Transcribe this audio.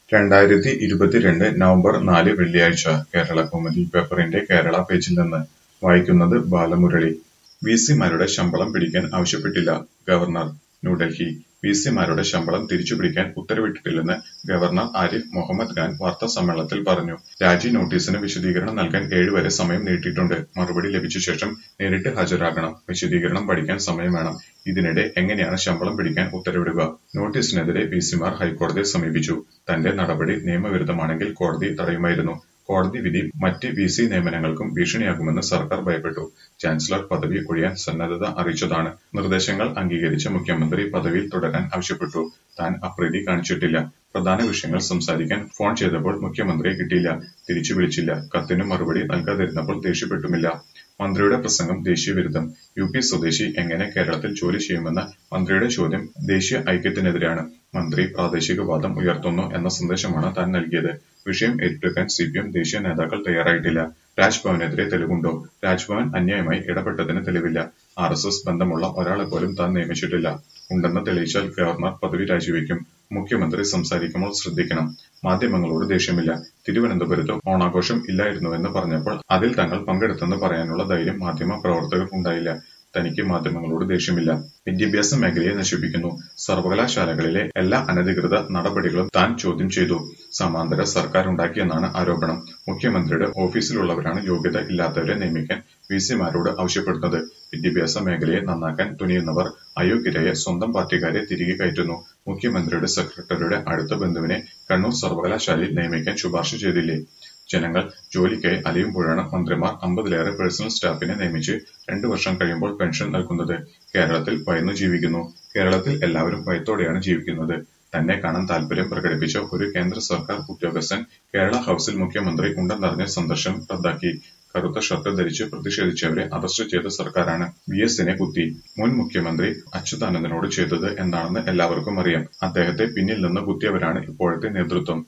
രണ്ടായിരത്തി ഇരുപത്തിരണ്ട് നവംബർ നാല് വെള്ളിയാഴ്ച കേരളകൗമുദി പേപ്പറിന്റെ കേരള പേജിൽ നിന്ന് വായിക്കുന്നത് ബാലമുരളി വിസിമാരുടെ ശമ്പളം പിടിക്കാൻ ആവശ്യപ്പെട്ടില്ല ഗവർണർ ന്യൂഡൽഹി വിസിമാരുടെ ശമ്പളം തിരിച്ചുപിടിക്കാൻ ഉത്തരവിട്ടിട്ടില്ലെന്ന് ഗവർണർ ആരിഫ് മുഹമ്മദ് ഖാൻ വാർത്താസമ്മേളനത്തിൽ പറഞ്ഞു രാജി നോട്ടീസിന് വിശദീകരണം നൽകാൻ ഏഴുവരെ സമയം നീട്ടിയിട്ടുണ്ട് മറുപടി ലഭിച്ച ശേഷം നേരിട്ട് ഹാജരാകണം വിശദീകരണം പഠിക്കാൻ സമയം വേണം ഇതിനിടെ എങ്ങനെയാണ് ശമ്പളം പിടിക്കാൻ ഉത്തരവിടുക നോട്ടീസിനെതിരെ വിസിമാർ ഹൈക്കോടതിയെ സമീപിച്ചു തന്റെ നടപടി നിയമവിരുദ്ധമാണെങ്കിൽ കോടതി തടയുമായിരുന്നു കോടതി വിധി മറ്റ് വി സി നിയമനങ്ങൾക്കും ഭീഷണിയാകുമെന്ന് സർക്കാർ ഭയപ്പെട്ടു ചാൻസലർ പദവി ഒഴിയാൻ സന്നദ്ധത അറിയിച്ചതാണ് നിർദ്ദേശങ്ങൾ അംഗീകരിച്ച മുഖ്യമന്ത്രി പദവിയിൽ തുടരാൻ ആവശ്യപ്പെട്ടു താൻ അപ്രീതി കാണിച്ചിട്ടില്ല പ്രധാന വിഷയങ്ങൾ സംസാരിക്കാൻ ഫോൺ ചെയ്തപ്പോൾ മുഖ്യമന്ത്രിയെ കിട്ടിയില്ല തിരിച്ചു വിളിച്ചില്ല കത്തിനു മറുപടി നൽകാതിരുന്നപ്പോൾ ദേഷ്യപ്പെട്ടുമില്ല മന്ത്രിയുടെ പ്രസംഗം ദേശീയവിരുദ്ധം യു പി സ്വദേശി എങ്ങനെ കേരളത്തിൽ ജോലി ചെയ്യുമെന്ന മന്ത്രിയുടെ ചോദ്യം ദേശീയ ഐക്യത്തിനെതിരാണ് മന്ത്രി പ്രാദേശികവാദം ഉയർത്തുന്നു എന്ന സന്ദേശമാണ് താൻ നൽകിയത് വിഷയം ഏറ്റെടുക്കാൻ സി പി എം ദേശീയ നേതാക്കൾ തയ്യാറായിട്ടില്ല രാജ്ഭവനെതിരെ തെളിവുണ്ടോ രാജ്ഭവൻ അന്യായമായി ഇടപെട്ടതിന് തെളിവില്ല ആർ എസ് എസ് ബന്ധമുള്ള ഒരാളെ പോലും താൻ നിയമിച്ചിട്ടില്ല ഉണ്ടെന്ന് തെളിയിച്ചാൽ ഗവർണർ പദവി രാജിവെക്കും മുഖ്യമന്ത്രി സംസാരിക്കുമ്പോൾ ശ്രദ്ധിക്കണം മാധ്യമങ്ങളോട് ദേഷ്യമില്ല തിരുവനന്തപുരത്ത് ഓണാഘോഷം ഇല്ലായിരുന്നുവെന്ന് പറഞ്ഞപ്പോൾ അതിൽ തങ്ങൾ പങ്കെടുത്തെന്ന് പറയാനുള്ള ധൈര്യം മാധ്യമ പ്രവർത്തകർക്ക് ഉണ്ടായില്ല തനിക്ക് മാധ്യമങ്ങളോട് ദേഷ്യമില്ല വിദ്യാഭ്യാസ മേഖലയെ നശിപ്പിക്കുന്നു സർവകലാശാലകളിലെ എല്ലാ അനധികൃത നടപടികളും താൻ ചോദ്യം ചെയ്തു സമാന്തര സർക്കാർ ഉണ്ടാക്കിയെന്നാണ് ആരോപണം മുഖ്യമന്ത്രിയുടെ ഓഫീസിലുള്ളവരാണ് യോഗ്യത ഇല്ലാത്തവരെ നിയമിക്കാൻ വിസിമാരോട് ആവശ്യപ്പെടുന്നത് വിദ്യാഭ്യാസ മേഖലയെ നന്നാക്കാൻ തുനിയുന്നവർ അയോഗ്യരായ സ്വന്തം പാർട്ടിക്കാരെ തിരികെ കയറ്റുന്നു മുഖ്യമന്ത്രിയുടെ സെക്രട്ടറിയുടെ അടുത്ത ബന്ധുവിനെ കണ്ണൂർ സർവകലാശാലയിൽ നിയമിക്കാൻ ശുപാർശ ചെയ്തില്ലേ ജനങ്ങൾ ജോലിക്കായി അലയുമ്പോഴാണ് മന്ത്രിമാർ അമ്പതിലേറെ പേഴ്സണൽ സ്റ്റാഫിനെ നിയമിച്ച് രണ്ടു വർഷം കഴിയുമ്പോൾ പെൻഷൻ നൽകുന്നത് കേരളത്തിൽ ഭയന്നു ജീവിക്കുന്നു കേരളത്തിൽ എല്ലാവരും ഭയത്തോടെയാണ് ജീവിക്കുന്നത് തന്നെ കാണാൻ താൽപര്യം പ്രകടിപ്പിച്ച ഒരു കേന്ദ്ര സർക്കാർ ഉദ്യോഗസ്ഥൻ കേരള ഹൌസിൽ മുഖ്യമന്ത്രി ഉണ്ടെന്നറിഞ്ഞ സന്ദർശനം റദ്ദാക്കി കറുത്ത ഷർട്ട് ധരിച്ച് പ്രതിഷേധിച്ചവരെ അറസ്റ്റ് ചെയ്ത സർക്കാരാണ് വി എസിനെ കുത്തി മുൻ മുഖ്യമന്ത്രി അച്യുതാനന്ദനോട് ചെയ്തത് എന്താണെന്ന് എല്ലാവർക്കും അറിയാം അദ്ദേഹത്തെ പിന്നിൽ നിന്ന് കുത്തിയവരാണ് ഇപ്പോഴത്തെ നേതൃത്വം